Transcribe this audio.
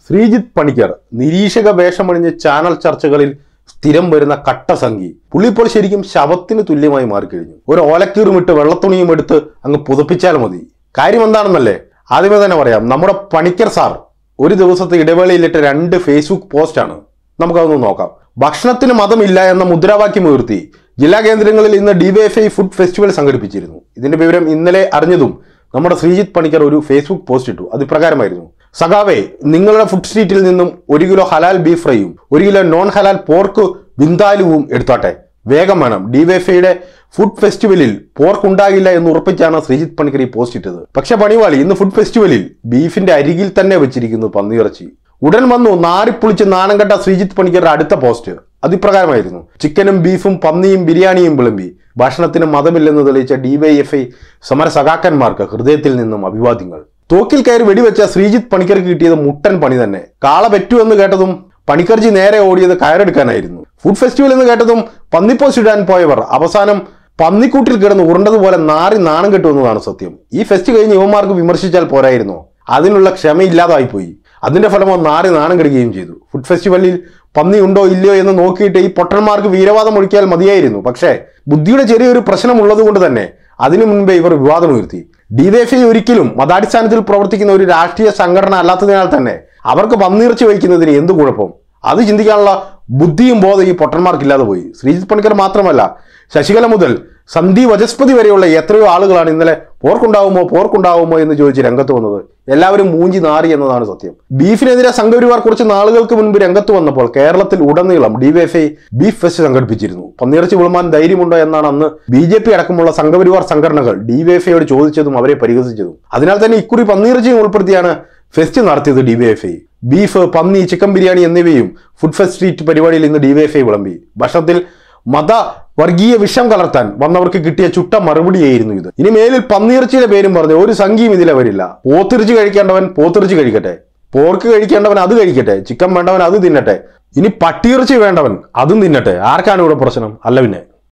ശ്രീജിത്ത് പണിക്കർ നിരീക്ഷക വേഷമണിഞ്ഞ് ചാനൽ ചർച്ചകളിൽ സ്ഥിരം വരുന്ന കട്ടസംഖി പുള്ളി ഇപ്പോൾ ശരിക്കും ശവത്തിന് തുല്യമായി മാറിക്കഴിഞ്ഞു ഒരു ഓലക്കീറും ഇട്ട് വെള്ളത്തുണിയും എടുത്ത് അങ്ങ് പുതപ്പിച്ചാൽ മതി കാര്യം എന്താണെന്നല്ലേ ആദ്യമേ തന്നെ പറയാം നമ്മുടെ പണിക്കർ സാർ ഒരു ദിവസത്തെ ഇടവേളയിലിട്ട് രണ്ട് ഫേസ്ബുക്ക് പോസ്റ്റാണ് നമുക്കതൊന്ന് നോക്കാം ഭക്ഷണത്തിന് മതമില്ല എന്ന മുദ്രാവാക്യം ഉയർത്തി ജില്ലാ കേന്ദ്രങ്ങളിൽ ഇന്ന് ഡിവൈഎഫ്ഐ ഫുഡ് ഫെസ്റ്റിവൽ സംഘടിപ്പിച്ചിരുന്നു ഇതിന്റെ വിവരം ഇന്നലെ അറിഞ്ഞതും നമ്മുടെ ശ്രീജിത്ത് പണിക്കർ ഒരു ഫേസ്ബുക്ക് പോസ്റ്റ് ഇട്ടു അത് ഇപ്രകാരമായിരുന്നു സഖാവേ നിങ്ങളുടെ ഫുഡ് സ്ട്രീറ്റിൽ നിന്നും ഒരു കിലോ ഹലാൽ ബീഫ് ഫ്രൈയും ഒരു കിലോ നോൺ ഹലാൽ പോർക്ക് വിന്താലുവും എടുത്തോട്ടെ വേഗം വേണം ഡിവൈഎഫ്ഐയുടെ ഫുഡ് ഫെസ്റ്റിവലിൽ പോർക്ക് ഉണ്ടാകില്ല എന്ന് ഉറപ്പിച്ചാണ് ശ്രീജിത്ത് പണിക്കർ ഈ പോസ്റ്റ് ഇട്ടത് പക്ഷെ പണിവാളി ഇന്ന് ഫുഡ് ഫെസ്റ്റിവലിൽ ബീഫിന്റെ അരികിൽ തന്നെ വെച്ചിരിക്കുന്നു പന്നിയിറച്ചി ഉടൻ വന്നു നാറിപ്പൊളിച്ച് നാണം കെട്ട ശ്രീജിത്ത് പണിക്കരുടെ അടുത്ത പോസ്റ്റ് അതിപ്രകാരമായിരുന്നു ചിക്കനും ബീഫും പന്നിയും ബിരിയാണിയും വിളമ്പി ഭക്ഷണത്തിന് മതമില്ലെന്ന് തെളിയിച്ച ഡിവൈഎഫ്ഐ സമര സഖാക്കന്മാർക്ക് ഹൃദയത്തിൽ നിന്നും അഭിവാദ്യങ്ങൾ തോക്കിൽ കയറി വെടിവെച്ച ശ്രീജിത്ത് പണിക്കർക്ക് കിട്ടിയത് മുട്ടൻ പണി തന്നെ കാള പെറ്റു എന്ന് കേട്ടതും പണിക്കർജി നേരെ ഓടിയത് കയറെടുക്കാനായിരുന്നു ഫുഡ് ഫെസ്റ്റിവൽ എന്ന് കേട്ടതും പന്നിപ്പോസ്റ്റ് ഇടാൻ പോയവർ അവസാനം പന്നിക്കൂട്ടിൽ കിടന്ന് ഉരുണ്ടതുപോലെ നാറി നാണം കെട്ടുമെന്നതാണ് സത്യം ഈ ഫെസ്റ്റ് കഴിഞ്ഞ് യുവമാർക്ക് വിമർശിച്ചാൽ പോരായിരുന്നോ അതിനുള്ള ക്ഷമയില്ലാതായിപ്പോയി അതിന്റെ ഫലമോ നാറി നാണം കെടുകയും ചെയ്തു ഫുഡ് ഫെസ്റ്റിവലിൽ പന്നി ഉണ്ടോ ഇല്ലയോ എന്ന് നോക്കിയിട്ട് ഈ പൊട്ടന്മാർക്ക് വീരവാദം ഒഴിക്കാൻ മതിയായിരുന്നു പക്ഷേ ബുദ്ധിയുടെ ചെറിയൊരു പ്രശ്നമുള്ളത് കൊണ്ട് തന്നെ അതിനു മുൻപേ ഇവർ വിവാദം ഉയർത്തി ഡിവൈഎഫ്ഐ ഒരിക്കലും മതാടിസ്ഥാനത്തിൽ പ്രവർത്തിക്കുന്ന ഒരു രാഷ്ട്രീയ സംഘടന അല്ലാത്തതിനാൽ തന്നെ അവർക്ക് പന്നിയിറച്ചി വഹിക്കുന്നതിന് എന്ത് കുഴപ്പം അത് ചിന്തിക്കാനുള്ള ബുദ്ധിയും ബോധം ഈ പൊട്ടന്മാർക്കില്ലാതെ പോയി ശ്രീജിത്ത് പണിക്കർ മാത്രമല്ല ശശികല മുതൽ സന്ധി വചസ്പതി വരെയുള്ള എത്രയോ ആളുകളാണ് ഇന്നലെ പോർക്കുണ്ടാവുമോ പോർക്കുണ്ടാവുമോ എന്ന് ചോദിച്ച് രംഗത്ത് വന്നത് എല്ലാവരും മൂഞ്ചി നാറി എന്നതാണ് സത്യം ബീഫിനെതിരെ സംഘപരിവാർ കുറച്ച് നാളുകൾക്ക് മുൻപ് രംഗത്ത് വന്നപ്പോൾ കേരളത്തിൽ ഉടനീളം ഡിവൈഎഫ്ഐ ബീഫ് ഫെസ്റ്റ് സംഘടിപ്പിച്ചിരുന്നു പന്നിയിറച്ചി വിളുമാൻ ധൈര്യമുണ്ടോ എന്നാണ് അന്ന് ബി ജെ പി അടക്കമുള്ള സംഘപരിവാർ സംഘടനകൾ ഡിവൈഎഫ്ഐയോട് ചോദിച്ചതും അവരെ പരിഹസിച്ചതും അതിനാൽ തന്നെ ഇക്കുറി പന്നിയിറച്ചിയും ഉൾപ്പെടുത്തിയാണ് ഫെസ്റ്റ് നടത്തിയത് ഡിവൈഎഫ്ഐ ബീഫ് പന്നി ചിക്കൻ ബിരിയാണി എന്നിവയും ഫുഡ് ഫെസ്റ്റ് സ്ട്രീറ്റ് പരിപാടിയിൽ ഇന്ന് ഡിവൈഎഫ്ഐ വിളമ്പി ഭക്ഷണത്തിൽ മത വർഗീയ വിഷം കലർത്താൻ വന്നവർക്ക് കിട്ടിയ ചുട്ട മറുപടിയായിരുന്നു ഇത് ഇനി മേലിൽ പന്നിയിറച്ചിയുടെ പേരും പറഞ്ഞ് ഒരു സംഖ്യയും ഇതിലെ വരില്ല പോത്തിറച്ചി കഴിക്കേണ്ടവൻ പോത്തിറച്ചി കഴിക്കട്ടെ പോർക്ക് കഴിക്കേണ്ടവൻ അത് കഴിക്കട്ടെ ചിക്കൻ വേണ്ടവൻ അത് തിന്നട്ടെ ഇനി പട്ടിയിറച്ചി വേണ്ടവൻ അതും തിന്നട്ടെ ആർക്കാണ് ഇവിടെ പ്രശ്നം അല്ല പിന്നെ